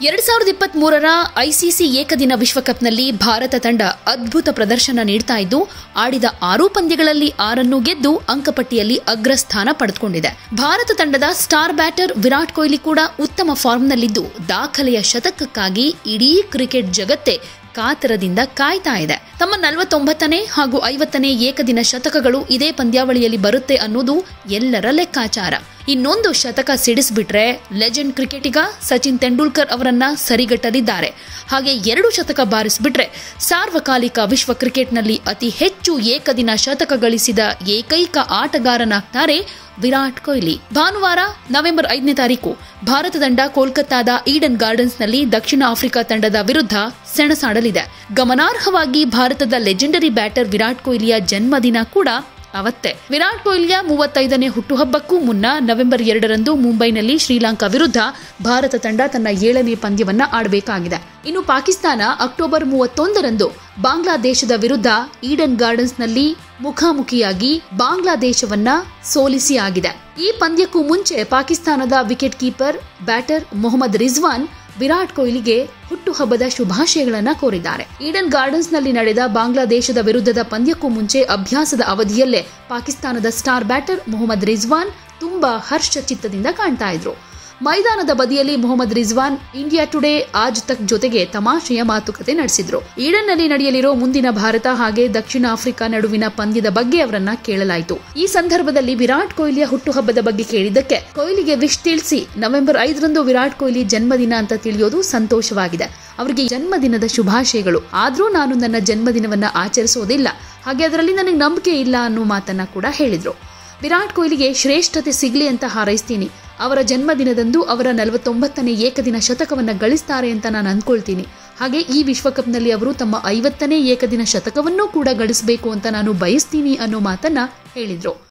ಎರಡ್ ಸಾವಿರದ ಇಪ್ಪತ್ತ್ ಮೂರರ ಐಸಿಸಿ ಏಕದಿನ ವಿಶ್ವಕಪ್ನಲ್ಲಿ ಭಾರತ ತಂಡ ಅದ್ಭುತ ಪ್ರದರ್ಶನ ನೀಡ್ತಾ ಇದ್ದು ಆಡಿದ ಆರೂ ಪಂದ್ಯಗಳಲ್ಲಿ ಆರನ್ನು ಗೆದ್ದು ಅಂಕಪಟ್ಟಿಯಲ್ಲಿ ಅಗ್ರಸ್ಥಾನ ಪಡೆದುಕೊಂಡಿದೆ ಭಾರತ ತಂಡದ ಸ್ಟಾರ್ ಬ್ಯಾಟರ್ ವಿರಾಟ್ ಕೊಹ್ಲಿ ಕೂಡ ಉತ್ತಮ ಫಾರ್ಮ್ನಲ್ಲಿದ್ದು ದಾಖಲೆಯ ಶತಕಕ್ಕಾಗಿ ಇಡೀ ಕ್ರಿಕೆಟ್ ಜಗತ್ತೇ ಕಾತರದಿಂದ ಕಾಯ್ತಾ ಇದೆ ತಮ್ಮ ನಲವತ್ತೊಂಬತ್ತನೇ ಹಾಗೂ ಐವತ್ತನೇ ಏಕದಿನ ಶತಕಗಳು ಇದೇ ಪಂದ್ಯಾವಳಿಯಲ್ಲಿ ಬರುತ್ತೆ ಅನ್ನೋದು ಎಲ್ಲರ ಲೆಕ್ಕಾಚಾರ ಇನ್ನೊಂದು ಶತಕ ಸಿಡಿಸ್ಬಿಟ್ರೆ ಲೆಜೆಂಡ್ ಕ್ರಿಕೆಟಿಗ ಸಚಿನ್ ತೆಂಡೂಲ್ಕರ್ ಅವರನ್ನ ಸರಿಗಟ್ಟಲಿದ್ದಾರೆ ಹಾಗೆ ಎರಡು ಶತಕ ಬಾರಿಸ್ಬಿಟ್ರೆ ಸಾರ್ವಕಾಲಿಕ ವಿಶ್ವ ಕ್ರಿಕೆಟ್ನಲ್ಲಿ ಅತಿ ಹೆಚ್ಚು ಏಕದಿನ ಶತಕ ಗಳಿಸಿದ ಏಕೈಕ ಆಟಗಾರನಾಗ್ತಾರೆ ವಿರಾಟ್ ಕೊಹ್ಲಿ ಭಾನುವಾರ ನವೆಂಬರ್ ಐದನೇ ತಾರೀಕು ಭಾರತ ತಂಡ ಕೋಲ್ಕತ್ತಾದ ಈಡನ್ ಗಾರ್ಡನ್ಸ್ನಲ್ಲಿ ದಕ್ಷಿಣ ಆಫ್ರಿಕಾ ತಂಡದ ವಿರುದ್ಧ ಸೆಣಸಾಡಲಿದೆ ಗಮನಾರ್ಹವಾಗಿ ಭಾರತದ ಲೆಜೆಂಡರಿ ಬ್ಯಾಟರ್ ವಿರಾಟ್ ಕೊಹ್ಲಿಯ ಜನ್ಮದಿನ ಕೂಡ ಅವತ್ತೇ ವಿರಾಟ್ ಕೊಹ್ಲಿಯ ಮೂವತ್ತೈದನೇ ಹುಟ್ಟುಹಬ್ಬಕ್ಕೂ ಮುನ್ನ ನವೆಂಬರ್ ಎರಡರಂದು ಮುಂಬೈನಲ್ಲಿ ಶ್ರೀಲಂಕಾ ವಿರುದ್ಧ ಭಾರತ ತಂಡ ತನ್ನ ಏಳನೇ ಪಂದ್ಯವನ್ನ ಆಡಬೇಕಾಗಿದೆ ಇನ್ನು ಪಾಕಿಸ್ತಾನ ಅಕ್ಟೋಬರ್ ಮೂವತ್ತೊಂದರಂದು ಬಾಂಗ್ಲಾದೇಶದ ವಿರುದ್ಧ ಈಡನ್ ಗಾರ್ಡನ್ಸ್ನಲ್ಲಿ ಮುಖಾಮುಖಿಯಾಗಿ ಬಾಂಗ್ಲಾದೇಶವನ್ನ ಸೋಲಿಸಿ ಆಗಿದೆ ಈ ಪಂದ್ಯಕ್ಕೂ ಮುಂಚೆ ಪಾಕಿಸ್ತಾನದ wicket keeper batter Mohammad Rizwan Virat ಕೊಹ್ಲಿಗೆ ಹುಟ್ಟುಹಬ್ಬದ ಶುಭಾಶಯಗಳನ್ನ ಕೋರಿದ್ದಾರೆ ಈಡನ್ ಗಾರ್ಡನ್ಸ್ನಲ್ಲಿ ನಡೆದ ಬಾಂಗ್ಲಾದೇಶದ ವಿರುದ್ಧದ ಪಂದ್ಯಕ್ಕೂ ಮುಂಚೆ ಅಭ್ಯಾಸದ ಅವಧಿಯಲ್ಲೇ ಪಾಕಿಸ್ತಾನದ ಸ್ಟಾರ್ ಬ್ಯಾಟರ್ ಮೊಹಮ್ಮದ್ ರಿಜ್ವಾನ್ ತುಂಬಾ ಹರ್ಷಚಿತ್ತದಿಂದ ಕಾಣ್ತಾ ಇದ್ರು ಮೈದಾನದ ಬದಿಯಲ್ಲಿ ಮೊಹಮ್ಮದ್ ರಿಜ್ವಾನ್ ಇಂಡಿಯಾ ಟುಡೇ ಆಜ್ ತಕ್ ಜೊತೆಗೆ ತಮಾಷೆಯ ಮಾತುಕತೆ ನಡೆಸಿದ್ರು ಈಡನ್ನಲ್ಲಿ ನಡೆಯಲಿರೋ ಮುಂದಿನ ಭಾರತ ಹಾಗೆ ದಕ್ಷಿಣ ಆಫ್ರಿಕಾ ನಡುವಿನ ಪಂದ್ಯದ ಬಗ್ಗೆ ಅವರನ್ನ ಕೇಳಲಾಯಿತು ಈ ಸಂದರ್ಭದಲ್ಲಿ ವಿರಾಟ್ ಕೊಹ್ಲಿಯ ಹುಟ್ಟುಹಬ್ಬದ ಬಗ್ಗೆ ಕೇಳಿದ್ದಕ್ಕೆ ಕೊಹ್ಲಿಗೆ ವಿಶ್ ತಿಳಿಸಿ ನವೆಂಬರ್ ಐದರಂದು ವಿರಾಟ್ ಕೊಹ್ಲಿ ಜನ್ಮದಿನ ಅಂತ ತಿಳಿಯೋದು ಸಂತೋಷವಾಗಿದೆ ಅವರಿಗೆ ಜನ್ಮದಿನದ ಶುಭಾಶಯಗಳು ಆದ್ರೂ ನಾನು ನನ್ನ ಜನ್ಮದಿನವನ್ನ ಆಚರಿಸೋದಿಲ್ಲ ಹಾಗೆ ಅದರಲ್ಲಿ ನನಗೆ ನಂಬಿಕೆ ಇಲ್ಲ ಅನ್ನೋ ಮಾತನ್ನ ಕೂಡ ಹೇಳಿದ್ರು ವಿರಾಟ್ ಕೊಹ್ಲಿಗೆ ಶ್ರೇಷ್ಠತೆ ಸಿಗ್ಲಿ ಅಂತ ಹಾರೈಸ್ತೀನಿ ಅವರ ಜನ್ಮದಿನದಂದು ಅವರ ನಲವತ್ತೊಂಬತ್ತನೇ ಏಕದಿನ ಶತಕವನ್ನ ಗಳಿಸ್ತಾರೆ ಅಂತ ನಾನು ಅಂದ್ಕೊಳ್ತೀನಿ ಹಾಗೆ ಈ ವಿಶ್ವಕಪ್ನಲ್ಲಿ ಅವರು ತಮ್ಮ ಐವತ್ತನೇ ಏಕದಿನ ಶತಕವನ್ನೂ ಕೂಡ ಗಳಿಸಬೇಕು ಅಂತ ನಾನು ಬಯಸ್ತೀನಿ ಅನ್ನೋ ಮಾತನ್ನ ಹೇಳಿದ್ರು